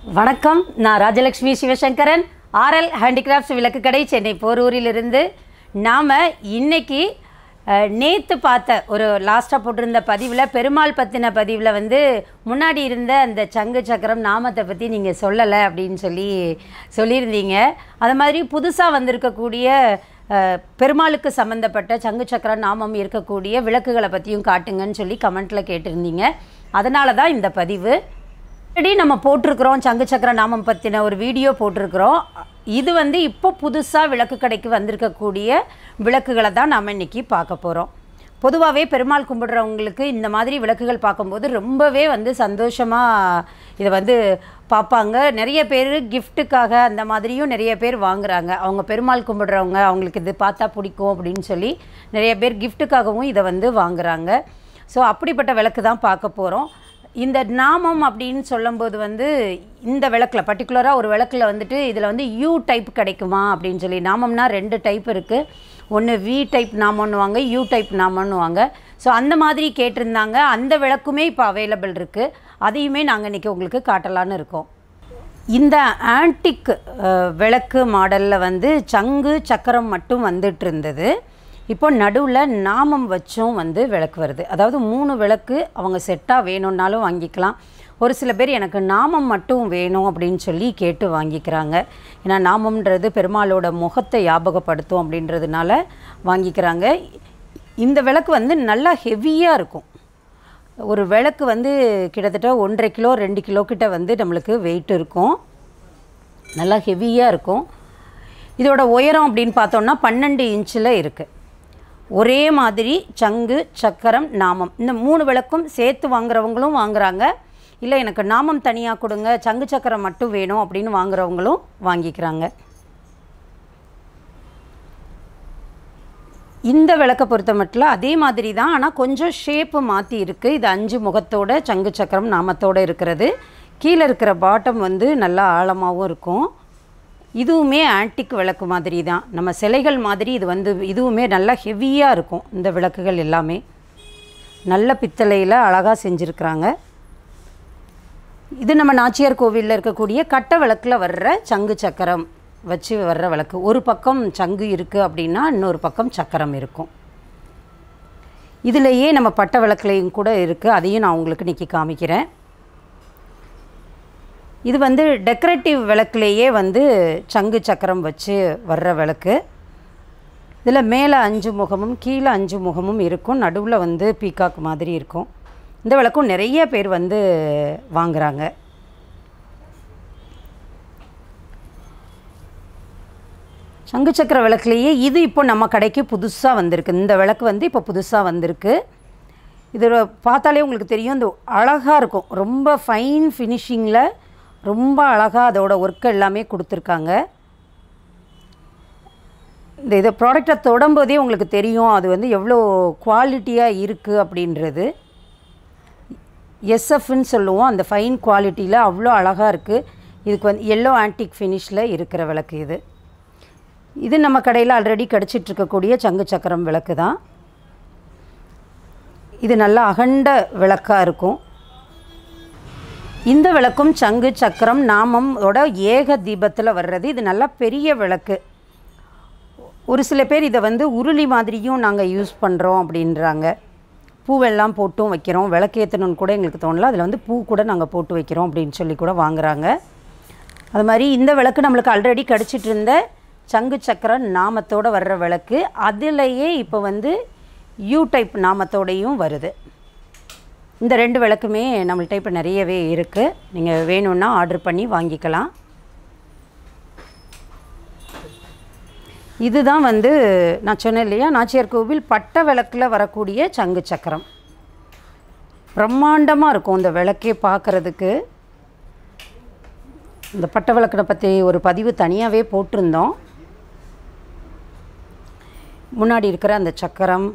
வணக்கம் நான் Rajalakshmi Sivasankaran RL handicrafts விளக்கு கடை சென்னை போரூரிலிருந்து நாம் இன்னைக்கு நேற்று பார்த்த ஒரு லாஸ்ட்டாக போட்டிருந்த பதிவில் பெருமாள் பற்றின பதிவில் வந்து முன்னாடி இருந்த அந்த சங்கு சக்கரம் நாமத்தை பற்றி நீங்கள் சொல்லலை அப்படின்னு சொல்லி சொல்லியிருந்தீங்க அது மாதிரி புதுசாக வந்திருக்கக்கூடிய அஹ், பெருமாளுக்கு சம்மந்தப்பட்ட சங்கு சக்கர நாமம் இருக்கக்கூடிய விளக்குகளை பற்றியும் காட்டுங்கன்னு சொல்லி கமெண்ட்டில் கேட்டிருந்தீங்க அதனால தான் இந்த பதிவு ஆல்ரெடி நம்ம போட்டிருக்கிறோம் சங்கு சக்கர நாமம் பற்றின ஒரு வீடியோ போட்டிருக்கிறோம் இது வந்து இப்போ புதுசாக விளக்கு கடைக்கு வந்திருக்கக்கூடிய விளக்குகளை தான் நாம் இன்னைக்கு பார்க்க போகிறோம் பொதுவாகவே பெருமாள் கும்பிடுறவங்களுக்கு இந்த மாதிரி விளக்குகள் பார்க்கும்போது ரொம்பவே வந்து சந்தோஷமாக இதை வந்து பார்ப்பாங்க நிறைய பேர் கிஃப்ட்டுக்காக அந்த மாதிரியும் நிறைய பேர் வாங்குறாங்க அவங்க பெருமாள் கும்பிடுறவங்க அவங்களுக்கு இது பார்த்தா பிடிக்கும் அப்படின்னு சொல்லி நிறைய பேர் கிஃப்ட்டுக்காகவும் இதை வந்து வாங்குறாங்க ஸோ அப்படிப்பட்ட விளக்கு தான் பார்க்க போகிறோம் இந்த நாமம் அப்படின்னு சொல்லும்போது வந்து இந்த விளக்கில் பர்டிகுலராக ஒரு விளக்கில் வந்துட்டு இதில் வந்து யூ டைப் கிடைக்குமா அப்படின்னு சொல்லி நாமம்னா ரெண்டு டைப் இருக்குது ஒன்று வி டைப் நாமம்னுவாங்க யூ டைப் நாமம்னுவாங்க ஸோ அந்த மாதிரி கேட்டிருந்தாங்க அந்த விளக்குமே இப்போ அவைலபிள் இருக்குது அதையுமே நாங்கள் இன்றைக்கி உங்களுக்கு காட்டலான்னு இருக்கோம் இந்த ஆன்டிக் அஹ், விளக்கு மாடலில் வந்து சங்கு சக்கரம் மட்டும் வந்துட்டு இருந்தது இப்போ நடுவில் நாமம் வச்சும் வந்து விளக்கு வருது அதாவது மூணு விளக்கு அவங்க செட்டாக வேணும்னாலும் வாங்கிக்கலாம் ஒரு சில பேர் எனக்கு நாமம் மட்டும் வேணும் அப்படின்னு சொல்லி கேட்டு வாங்கிக்கிறாங்க ஏன்னா நாமம்ன்றது பெருமாளோட முகத்தை ஞாபகப்படுத்தும் அப்படின்றதுனால வாங்கிக்கிறாங்க இந்த விளக்கு வந்து நல்லா ஹெவியாக இருக்கும் ஒரு விளக்கு வந்து கிட்டத்தட்ட ஒன்றரை கிலோ ரெண்டு கிலோ கிட்ட வந்து நம்மளுக்கு வெயிட் இருக்கும் நல்லா ஹெவியாக இருக்கும் இதோட உயரம் அப்படின்னு பார்த்தோம்னா பன்னெண்டு இன்ச்சில் இருக்குது ஒரே மாதிரி சங்கு சக்கரம் நாமம் இந்த மூணு விளக்கும் சேர்த்து வாங்குறவங்களும் வாங்குறாங்க இல்லை எனக்கு நாமம் தனியாக கொடுங்க சங்கு சக்கரம் மட்டும் வேணும் அப்படின்னு வாங்குறவங்களும் வாங்கிக்கிறாங்க இந்த விளக்கை பொறுத்த மட்டும் அதே மாதிரி தான் ஆனால் கொஞ்சம் ஷேப்பு மாற்றி இருக்குது இது அஞ்சு முகத்தோட சங்கு சக்கரம் நாமத்தோட இருக்கிறது கீழே இருக்கிற பாட்டம் வந்து நல்லா ஆழமாகவும் இருக்கும் இதுவுமே ஆன்டிக் விளக்கு மாதிரி தான் நம்ம சிலைகள் மாதிரி இது வந்து இதுவுமே நல்லா ஹெவியாக இருக்கும் இந்த விளக்குகள் எல்லாமே நல்ல பித்தளையில் அழகாக செஞ்சுருக்குறாங்க இது நம்ம நாச்சியார் கோவிலில் இருக்கக்கூடிய கட்ட விளக்கில் வர்ற சங்கு சக்கரம் வச்சு வர்ற விளக்கு ஒரு பக்கம் சங்கு இருக்குது அப்படின்னா இன்னொரு பக்கம் சக்கரம் இருக்கும் இதுலேயே நம்ம பட்ட விளக்குலையும் கூட இருக்குது அதையும் நான் உங்களுக்கு இன்றைக்கி காமிக்கிறேன் இது வந்து டெக்கரேட்டிவ் விளக்குலேயே வந்து சங்கு சக்கரம் வச்சு வர்ற விளக்கு இதில் மேலே அஞ்சு முகமும் கீழே அஞ்சு முகமும் இருக்கும் நடுவில் வந்து பீகாக் மாதிரி இருக்கும் இந்த விளக்கும் நிறைய பேர் வந்து வாங்குறாங்க சங்கு சக்கர விளக்குலேயே இது இப்போ நம்ம கடைக்கு புதுசாக வந்திருக்கு இந்த விளக்கு வந்து இப்போ புதுசாக வந்திருக்கு இது பார்த்தாலே உங்களுக்கு தெரியும் இந்த அழகாக இருக்கும் ரொம்ப ஃபைன் ஃபினிஷிங்கில் ரொம்ப அழகாக அதோட ஒர்க் எல்லாமே கொடுத்துருக்காங்க இந்த இதை ப்ராடக்டை தொடும்போதே உங்களுக்கு தெரியும் அது வந்து எவ்வளோ குவாலிட்டியாக இருக்குது அப்படின்றது எஸ்எஃப்னு சொல்லுவோம் அந்த ஃபைன் குவாலிட்டியில் அவ்வளோ அழகாக இருக்குது இதுக்கு வந்து எல்லோ ஆன்டிக் ஃபினிஷில் இருக்கிற விளக்கு இது இது நம்ம கடையில் ஆல்ரெடி கிடச்சிட்டு இருக்கக்கூடிய சங்கு சக்கரம் விளக்கு தான் இது நல்லா அகண்ட விளக்காக இருக்கும் இந்த விளக்கும் சங்கு சக்கரம் நாமமோட ஏக தீபத்தில் வர்றது இது நல்லா பெரிய விளக்கு ஒரு சில பேர் இதை வந்து உருளி மாதிரியும் நாங்கள் யூஸ் பண்ணுறோம் அப்படின்றாங்க பூவெல்லாம் போட்டும் வைக்கிறோம் விளக்கேற்றணும்னு கூட எங்களுக்கு தோணல அதில் வந்து பூ கூட நாங்கள் போட்டு வைக்கிறோம் அப்படின்னு சொல்லி கூட வாங்குறாங்க அது மாதிரி இந்த விளக்கு நம்மளுக்கு ஆல்ரெடி கிடச்சிட்டு இருந்த சங்கு சக்கரம் நாமத்தோட வர்ற விளக்கு அதுலேயே இப்போ வந்து யூ டைப் நாமத்தோடையும் வருது இந்த ரெண்டு விளக்குமே நம்மள்ட்ட இப்போ நிறையவே இருக்குது நீங்கள் வேணும்னா ஆர்டர் பண்ணி வாங்கிக்கலாம் இதுதான் வந்து நான் சொன்னேன் இல்லையா நாச்சியார் கோவில் பட்ட விளக்கில் வரக்கூடிய சங்கு சக்கரம் பிரம்மாண்டமாக இருக்கும் இந்த விளக்கே பார்க்குறதுக்கு இந்த பட்ட விளக்கினை பற்றி ஒரு பதிவு தனியாகவே போட்டிருந்தோம் முன்னாடி இருக்கிற அந்த சக்கரம்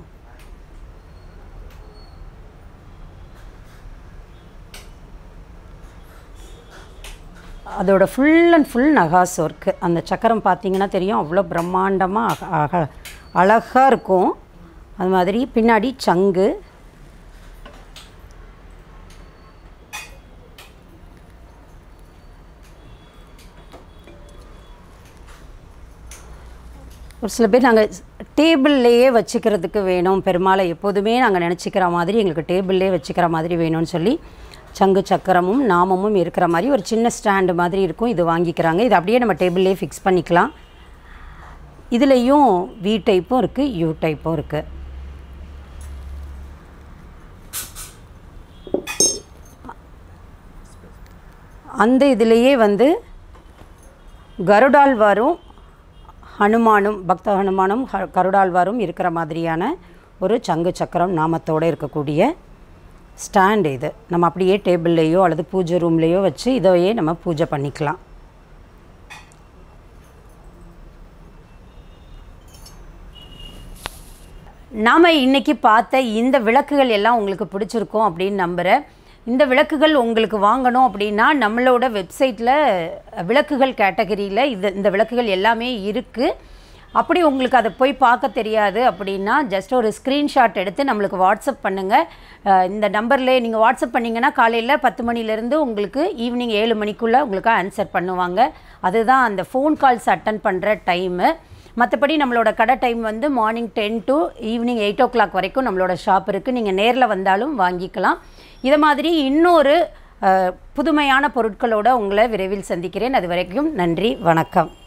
அதோட ஃபுல் அண்ட் ஃபுல் நகாஸ் ஒர்க்கு அந்த சக்கரம் பார்த்தீங்கன்னா தெரியும் அவ்வளோ பிரம்மாண்டமாக அக அக அழகாக இருக்கும் அது மாதிரி பின்னாடி சங்கு ஒரு சில பேர் நாங்கள் டேபிள்லேயே வச்சுக்கிறதுக்கு வேணும் பெருமாளை எப்போதுமே நாங்கள் நினச்சிக்கிற மாதிரி எங்களுக்கு டேபிள்லேயே வச்சுக்கிற மாதிரி வேணும்னு சொல்லி சங்கு சக்கரமும் நாமமும் இருக்கிற மாதிரி ஒரு சின்ன ஸ்டாண்டு மாதிரி இருக்கும் இது வாங்கிக்கிறாங்க இது அப்படியே நம்ம டேபிள்லேயே ஃபிக்ஸ் பண்ணிக்கலாம் இதுலேயும் வி டைப்பும் இருக்குது யூ டைப்பும் இருக்குது அந்த இதுலேயே வந்து கருடாழ்வாரும் ஹனுமானும் பக்த ஹனுமானும் ஹ கருடாழ்வாரும் இருக்கிற மாதிரியான ஒரு சங்கு சக்கரம் நாமத்தோடு இருக்கக்கூடிய ஸ்டாண்ட் இது நம்ம அப்படியே டேபிள்லேயோ அல்லது பூஜை ரூம்லேயோ வச்சு இதையே நம்ம பூஜை பண்ணிக்கலாம் நாம் இன்றைக்கி பார்த்த இந்த விளக்குகள் எல்லாம் உங்களுக்கு பிடிச்சிருக்கும் அப்படின்னு நம்புகிறேன் இந்த விளக்குகள் உங்களுக்கு வாங்கணும் அப்படின்னா நம்மளோட வெப்சைட்டில் விளக்குகள் கேட்டகரியில் இது இந்த விளக்குகள் எல்லாமே இருக்குது அப்படி உங்களுக்கு அதை போய் பார்க்க தெரியாது அப்படின்னா ஜஸ்ட் ஒரு ஸ்க்ரீன்ஷாட் எடுத்து நம்மளுக்கு வாட்ஸ்அப் பண்ணுங்கள் அஹ் இந்த நம்பரில் நீங்கள் வாட்ஸ்அப் பண்ணிங்கன்னா காலையில் பத்து மணிலேருந்து உங்களுக்கு ஈவினிங் ஏழு மணிக்குள்ளே உங்களுக்கு ஆன்சர் பண்ணுவாங்க அதுதான் அந்த ஃபோன் கால்ஸ் அட்டன் பண்ணுற டைமு மற்றபடி நம்மளோட கடை டைம் வந்து morning ten to evening eight o'clock வரைக்கும் நம்மளோட ஷாப் இருக்குது நீங்கள் நேரில் வந்தாலும் வாங்கிக்கலாம் இதை மாதிரி இன்னொரு அஹ், புதுமையான பொருட்களோடு உங்களை விரைவில் சந்திக்கிறேன் அது வரைக்கும் நன்றி வணக்கம்